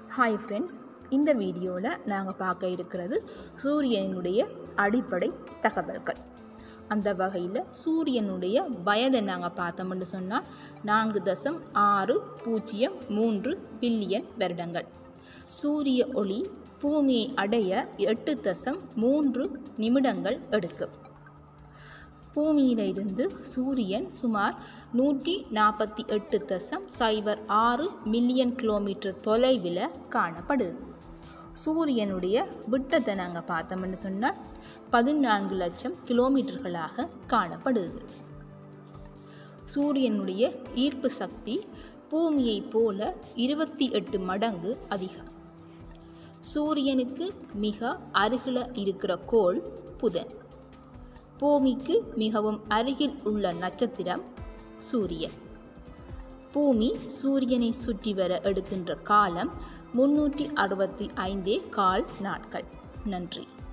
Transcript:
hi friends இந்த வீடியோவில் நாங்கள் பார்க்க இருக்கிறது சூரியனுடைய அடிப்படை தகவல்கள் அந்த வகையில் சூரியனுடைய வயதை நாங்கள் பார்த்தோம்னு சொன்னால் நான்கு தசம் ஆறு பூஜ்ஜியம் மூன்று பில்லியன் வருடங்கள் சூரிய ஒளி பூமியை அடைய எட்டு தசம் மூன்று நிமிடங்கள் எடுக்கும் பூமியிலிருந்து சூரியன் சுமார் நூற்றி நாற்பத்தி எட்டு தசம் சைபர் ஆறு மில்லியன் கிலோமீட்டர் தொலைவில் காணப்படுது சூரியனுடைய விட்டத்தை நாங்கள் பார்த்தோம்னு சொன்னால் பதினான்கு லட்சம் கிலோமீட்டர்களாக காணப்படுது சூரியனுடைய ஈர்ப்பு சக்தி பூமியைப் போல இருபத்தி எட்டு மடங்கு அதிகம் சூரியனுக்கு மிக அருகில் இருக்கிற கோள் புதன் பூமிக்கு மிகவும் அருகில் உள்ள நட்சத்திரம் சூரியன் பூமி சூரியனை சுற்றி வர எடுக்கின்ற காலம் முன்னூற்றி அறுபத்தி ஐந்தே கால் நாட்கள் நன்றி